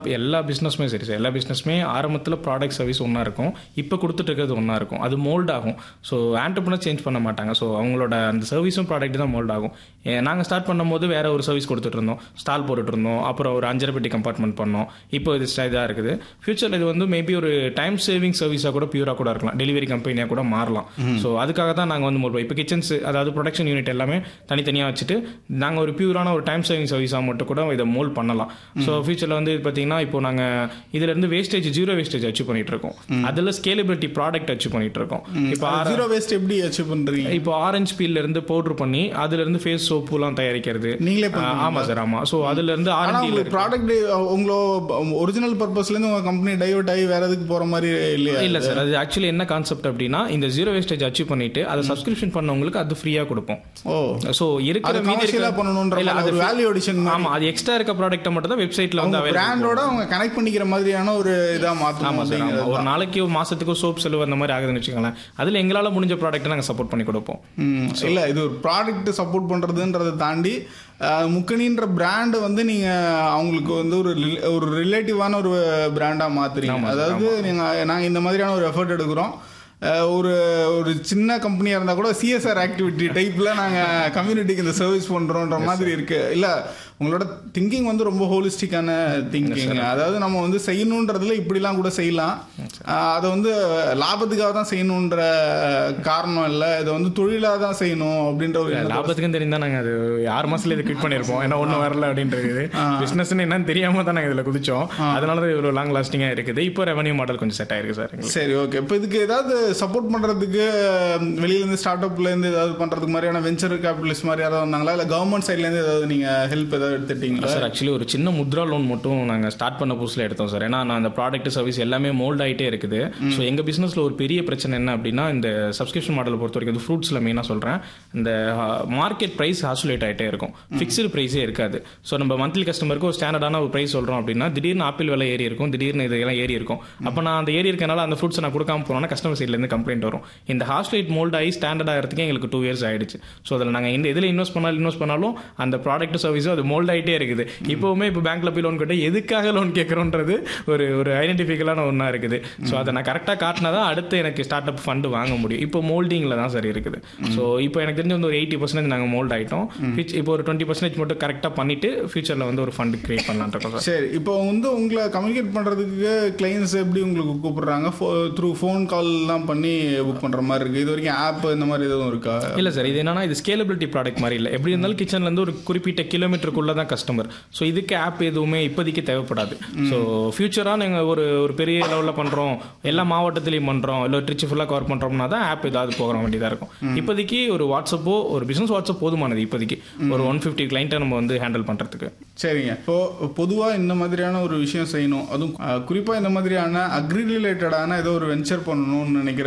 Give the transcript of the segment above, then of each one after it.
எல்லா பிஸ்னஸுமே சரி சார் எல்லா பிஸ்னஸுமே ஆரம்பத்தில் ப்ராடக்ட் சர்வீஸ் ஒன்றா இருக்கும் இப்போ கொடுத்துட்டு இருக்கிறது ஒன்றா இருக்கும் அது மோல்ட் ஆகும் ஸோ ஆண்டர்பனர் சேஞ்ச் பண்ண மாட்டாங்க ஸோ அவங்களோட அந்த சர்வீஸும் ப்ராடக்ட் தான் மோல்ட் ஆகும் நாங்கள் ஸ்டார்ட் பண்ணும்போது வேற ஒரு சர்வீஸ் கொடுத்துட்டு இருந்தோம் ஸ்டால் போட்டுட்டு இருந்தோம் அப்புறம் ஒரு அஞ்சரை பெட்டி கம்பார்ட்மெண்ட் பண்ணோம் இப்போ இது இதாக இருக்குது ஃபியூச்சரில் இது வந்து மேபி ஒரு டைம் சேவிங் சர்வீஸாக கூட பியூராக கூட இருக்கலாம் டெலிவரி கம்பெனியாக கூட மாறலாம் ஸோ அதுக்காக தான் நாங்கள் வந்து மோல்ட் இப்போ கிச்சன்ஸ் அதாவது ப்ரொடக்ஷன் யூனிட் எல்லாமே தனித்தனியாக வச்சுட்டு நாங்கள் ஒரு பியூரான ஒரு டைம் சேவிங் சர்வீஸாக மட்டும் கூட இதை மோல்ட் பண்ணலாம் ஸோ ஃபியூச்சரில் வந்து பார்த்தீங்கன்னா இப்போ நாங்கள் இதுல இருந்து வேஸ்டேஜ் ஜீரோ வேஸ்டேஜ் அச்சீவ் பண்ணிட்டு இருக்கோம் அதில் ஸ்கேலபிலிட்டி ப்ராடக்ட் அச்சீவ் பண்ணிட்டு இருக்கோம் இப்போ ஜீரோ வேஸ்ட் எப்படி அச்சீவ் பண்றீங்க இப்போ ஆரஞ்சு பீல்ல இருந்து பவுடர் பண்ணி அதுல இருந்து ஃபேஸ் சோப்புலாம் தயாரிக்கிறது நீங்களே ஆ, பண்ணுவீங்களா? ஆமா சார் ஆமா ஸோ அதுல இருந்து ஆனா ஆரஞ்சு உங்களுக்கு ப்ராடக்ட் உங்களோ ஒரிஜினல் பர்பஸ்ல இருந்து உங்க கம்பெனி டைவர்ட் ஆகி வேற எதுக்கு போற மாதிரி இல்லையா இல்ல சார் அது ஆக்சுவலி என்ன கான்செப்ட் அப்படின்னா இந்த ஜீரோ வேஸ்டேஜ் அச்சீவ் பண்ணிட்டு அதை சப்ஸ்கிரிப்ஷன் பண்ணவங்களுக்கு அது ஃப்ரீயா கொடுப்போம் ஓ ஸோ இருக்கிற அது மீதி கமர்ஷியலா இருக்க- பண்ணணும்ன்ற இல்ல, மாதிரி அது ஒரு வேல்யூ அடிஷன் ஆமா அது எக்ஸ்ட்ரா இருக்க ப்ராடக்ட்டை மட்டும் தான் வெப்சைட்ல வந்து available பிராண்டோட அவங்க கனெக்ட் பண்ணிக்கிற மாதிரியான ஒரு இதா மாத்தணும் ஆமா சார் ஆமா அப்படிங்கிறது ஒரு நாளைக்கு ஒரு மாசத்துக்கு சோப் செலவு அந்த மாதிரி ஆகுதுன்னு வச்சுக்கோங்களேன் அதுல எங்களால முடிஞ்ச ப்ராடக்ட்டை நாங்க சப்போர்ட் பண்ணி கொடுப்போம் ம், இல்ல இது ஒரு ப்ராடக்ட் சப்போர்ட் பண்றதுன்றதை தாண்டி அஹ், முக்கணின்ற பிராண்ட் வந்து நீங்க அவங்களுக்கு வந்து ஒரு rel- ஒரு ரிலேட்டிவான ஒரு பிராண்டா மாத்துறீங்க அதாவது நீங்க நாங்க இந்த மாதிரியான ஒரு எஃபர்ட் எடுக்கிறோம் அஹ், ஒரு ஒரு சின்ன கம்பெனியா இருந்தா கூட சிஎஸ்ஆர் ஆக்டிவிட்டி டைப்ல நாங்க கம்யூனிட்டிக்கு இந்த சர்வீஸ் பண்றோம்ன்ற மாதிரி இருக்கு இல்ல உங்களோட திங்கிங் வந்து ரொம்ப ஹோலிஸ்டிக்கான திங்கிங் அதாவது நம்ம வந்து செய்யணுன்றதுல இப்படிலாம் கூட செய்யலாம் அஹ், அதை வந்து லாபத்துக்காக தான் செய்யணுன்ற காரணம் இல்ல இதை வந்து தொழிலா தான் செய்யணும் அப்படின்ற ஒரு எண்ணத்தோட லாபத்துக்கும் தெரிந்தா நாங்க அது ஆறு மாசத்துல இது குவிட் பண்ணிருப்போம் ஏன்னா ஒண்ணும் வரல அப்படின்றது பிசினஸ்னு என்னன்னு தெரியாம தான் நாங்க இதுல குதிச்சோம் அதனால தான் இவ்வளவு லாங் லாஸ்டிங்கா இருக்குது இப்போ ரெவன்யூ மாடல் கொஞ்சம் செட் ஆயிருக்கு சார் எங்களுக்கு சரி ஓகே இப்போ இதுக்கு ஏதாவது சப்போர்ட் பண்றதுக்கு ம், வெளியில இருந்து ஸ்டார்ட் அப்ல இருந்து ஏதாவது பண்றதுக்கு மாதிரியான வெஞ்சர் கேபிட்டலிஸ்ட் மாதிரி யாராவது வந்தாங்களா இல்ல கவர்மெண்ட் சைட்ல இருந்து ஏதாவது நீங்க ஹெல்ப் ஏதாவது எடுத்துட்டீங்களா சார் ஆக்சுவலி ஒரு சின்ன முத்ரா லோன் மட்டும் நாங்க ஸ்டார்ட் பண்ண புதுசுல எடுத்தோம் சார் ஏன்னா நான் அந்த ப்ராடக்ட் சர்வீஸ் எல்லாமே மோல்ட் ஆயிட்டே இருக்குது ஸோ எங்க பிசினஸ்ல ஒரு பெரிய பிரச்சனை என்ன அப்படின்னா இந்த சப்ஸ்கிரிப்ஷன் மாடலை பொறுத்த வரைக்கும் இந்த ஃப்ரூட்ஸ்ல மெயினா சொல்றேன் இந்த மார்க்கெட் பிரைஸ் ஆசுலேட் ஆயிட்டே இருக்கும் ஃபிக்ஸ்டு பிரைஸே இருக்காது ஸோ நம்ம மந்த்லி கஸ்டமருக்கு ஒரு ஸ்டாண்டர்டான ஒரு பிரைஸ் சொல்றோம் அப்படின்னா திடீர்னு ஆப்பிள் விலை ஏறி இருக்கும் திடீர்னு இதெல்லாம் ஏறி இருக்கும் அப்போ நான் அந்த ஏறி இருக்கனால அந்த ஃப்ரூட்ஸ் நான் கொடுக்காம போனோம்னா கஸ்டமர் சைட்ல இருந்து கம்ப்ளைண்ட் வரும் இந்த ஹாஸ்லேட் மோல்ட் ஆகி ஸ்டாண்டர்ட் ஆகிறதுக்கு எங்களுக்கு டூ இயர்ஸ் ஆயிடுச்சு ஸோ அதில் நாங்கள் இந்த இதில் இன்வெஸ்ட் பண்ணாலும் இன்வெஸ்ட் பண்ணாலும் அந்த ப்ராடக்ட் சர்வீஸும் அது மோல்ட் ஆகிட்டே இருக்குது இப்போவுமே இப்போ பேங்க்ல போய் லோன் கேட்டால் எதுக்காக லோன் கேட்குறோன்றது ஒரு ஒரு ஐடென்டிஃபிக்கலான ஒன்றா இருக்குது ஸோ அதை நான் கரெக்டாக காட்டினா தான் அடுத்து எனக்கு ஸ்டார்ட் அப் ஃபண்டு வாங்க முடியும் இப்போ மோல்டிங்கில் தான் சரி இருக்குது ஸோ இப்போ எனக்கு தெரிஞ்ச வந்து ஒரு எயிட்டி பர்சன்டேஜ் நாங்கள் மோல்ட் ஆகிட்டோம் இப்போ ஒரு டுவெண்ட்டி பர்சன்டேஜ் மட்டும் கரெக்டாக பண்ணிட்டு ஃபியூச்சரில் வந்து ஒரு ஃபண்டு கிரியேட் பண்ணலான் இருக்கோம் சார் சரி இப்போ வந்து உங்களை கம்யூனிகேட் பண்றதுக்கு கிளைண்ட்ஸ் எப்படி உங்களுக்கு கூப்பிடுறாங்க த்ரூ ஃபோன் கால்லாம் பண்ணி புக் பண்ற மாதிரி இருக்கு இது வரைக்கும் ஆப் இந்த மாதிரி எதுவும் இருக்கா இல்ல சார் இது என்னன்னா இது ஸ்கேலபிலிட்டி ப்ராடக்ட் மாதிரி இல்லை எப்படி இருந்தாலும் கிச்சன்ல இருந்து ஒரு குறிப்பிட்ட கிலோமீட்டருக்குள்ள தான் கஸ்டமர் ஸோ இதுக்கு ஆப் எதுவுமே இப்போதைக்கு தேவைப்படாது ஸோ ஃபியூச்சரா நீங்க ஒரு ஒரு பெரிய லெவலில் பண்றோம் எல்லா மாவட்டத்திலையும் பண்றோம் இல்லை ட்ரிச்சு ஃபுல்லாக கவர் பண்றோம்னா தான் ஆப் ஏதாவது போகிற வேண்டியதா இருக்கும் இப்போதைக்கு ஒரு வாட்ஸ்அப்போ ஒரு பிசினஸ் வாட்ஸ்அப் போதுமானது இப்போதைக்கு ஒரு ஒன் ஃபிஃப்டி கிளைண்ட்டை நம்ம வந்து ஹேண்டில் பண்றதுக்கு சரிங்க இப்போ பொதுவா இந்த மாதிரியான ஒரு விஷயம் செய்யணும் அதுவும் அஹ், குறிப்பா இந்த மாதிரியான அக்ரி ரிலேட்டடான ஏதோ ஒரு வெஞ்சர் பண்ணணும்னு நினைக்கிற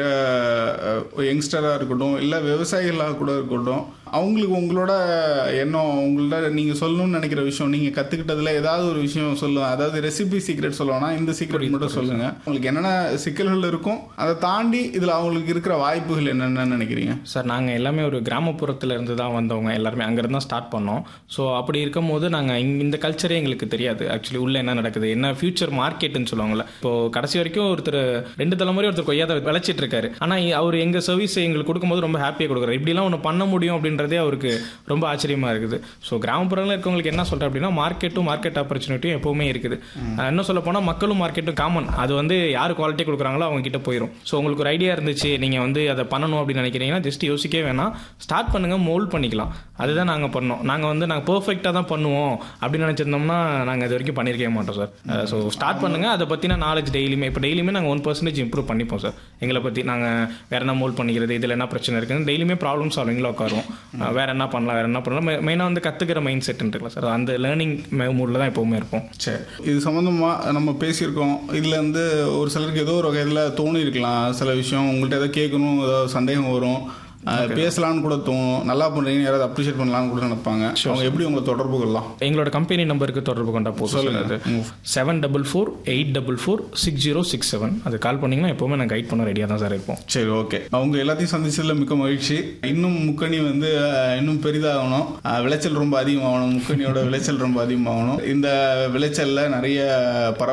யங்ஸ்டரா இருக்கட்டும் இல்ல விவசாயிகளாக கூட இருக்கட்டும் அவங்களுக்கு உங்களோட எண்ணம் உங்கள்ட்ட நீங்க சொல்லணும்னு நினைக்கிற விஷயம் நீங்க கத்துக்கிட்டதுல ஏதாவது ஒரு விஷயம் சொல்லுங்க அதாவது ரெசிபி சீக்ரெட் சொல்லணும்னா இந்த சீக்ரெட் மட்டும் சொல்லுங்க உங்களுக்கு என்னென்ன சிக்கல்கள் இருக்கும் அதை தாண்டி இதுல அவங்களுக்கு இருக்கிற வாய்ப்புகள் என்னென்னு நினைக்கிறீங்க சார் நாங்கள் எல்லாமே ஒரு கிராமப்புறத்துல இருந்து தான் வந்தவங்க எல்லாருமே அங்கேருந்து தான் ஸ்டார்ட் பண்ணோம் ஸோ அப்படி இருக்கும்போது நாங்கள் இந்த கல்ச்சரே எங்களுக்கு தெரியாது ஆக்சுவலி உள்ள என்ன நடக்குது என்ன ஃபியூச்சர் மார்க்கெட்னு சொல்லுவாங்கல்ல இப்போ கடைசி வரைக்கும் ஒருத்தர் ரெண்டு தலைமுறை ஒருத்தர் கொய்யாத விளைச்சிட்டு இருக்காரு ஆனால் அவர் எங்க சர்வீஸ் எங்களுக்கு கொடுக்கும்போது ரொம்ப ஹாப்பியாக கொடுக்குறாரு இப்படிலாம் ஒன்று பண்ண முடியும் அப்படின்றதே அவருக்கு ரொம்ப ஆச்சரியமா இருக்குது ஸோ கிராமப்புறங்களில் இருக்கவங்களுக்கு என்ன சொல்கிறேன் அப்படின்னா மார்க்கெட்டும் மார்க்கெட் ஆப்பர்ச்சுனிட்டியும் எப்பவுமே இருக்குது அஹ் இன்னும் சொல்ல போனால் மக்களும் மார்க்கெட்டும் காமன் அது வந்து யார் குவாலிட்டி கொடுக்குறாங்களோ அவங்க கிட்ட போயிடும் ஸோ உங்களுக்கு ஒரு ஐடியா இருந்துச்சு நீங்கள் வந்து அதை பண்ணணும் அப்படின்னு நினைக்கிறீங்கன்னா ஜஸ்ட் யோசிக்கவே வேணாம் ஸ்டார்ட் பண்ணுங்க மோல்ட் பண்ணிக்கலாம் அதுதான் நாங்கள் பண்ணோம் நாங்கள் வந்து நாங்கள் பெர்ஃபெக்டாக தான் பண்ணுவோம் அப்படின்னு நினச்சிருந்தோம்னா நாங்கள் இது வரைக்கும் பண்ணியிருக்கவே மாட்டோம் சார் ஸோ ஸ்டார்ட் பண்ணுங்க அதை பற்றின நாலேஜ் டெய்லியுமே இப்போ டெய்லியுமே நாங்கள் ஒன் பர்சன்டேஜ் இம்ப்ரூவ் பண்ணிப்போம் சார் எங்களை பற்றி நாங்கள் வேற என்ன மோல்ட் பண்ணிக்கிறது இதில் என்ன பிரச்சனை இருக்குன்னு டெய்லியுமே ப்ராப்ளம் சால்விங்கில் உட்காருவோம் அஹ் வேற என்ன பண்ணலாம் வேற என்ன பண்ணலாம் மெயினாக வந்து கற்றுக்கிற மைண்ட் செட் இருக்குல்ல சார் அந்த லேர்னிங் மூடில் தான் எப்போவுமே இருப்போம் சரி இது சம்மந்தமா நம்ம பேசியிருக்கோம் இதுல வந்து ஒரு சிலருக்கு ஏதோ ஒரு வகையில் தோணி இருக்கலாம் சில விஷயம் உங்கள்கிட்ட ஏதோ கேட்கணும் ஏதாவது சந்தேகம் வரும் அஹ், பேசலாம்னு கூட தோணும் நல்லா பண்றீங்கன்னு யாராவது அப்ரிஷியேட் பண்ணலாம்னு கூட நினைப்பாங்க அவங்க எப்படி உங்களை தொடர்பு கொள்ளலாம் எங்களோட கம்பெனி நம்பருக்கு தொடர்பு கொண்டா போதும் அது seven double four eight double four six zero six seven அது கால் பண்ணிங்கன்னா எப்போவுமே நான் கைட் பண்ண ரெடியாக தான் சார் இருப்போம் சரி ஓகே அவங்க எல்லாத்தையும் சந்திச்சதுல மிக்க மகிழ்ச்சி இன்னும் முக்கணி வந்து அஹ், இன்னும் பெரிதாகணும் அஹ், விளைச்சல் ரொம்ப அதிகமாகணும் முக்கணியோட விளைச்சல் ரொம்ப அதிகமாகணும் இந்த விளைச்சல்ல நிறைய பறவை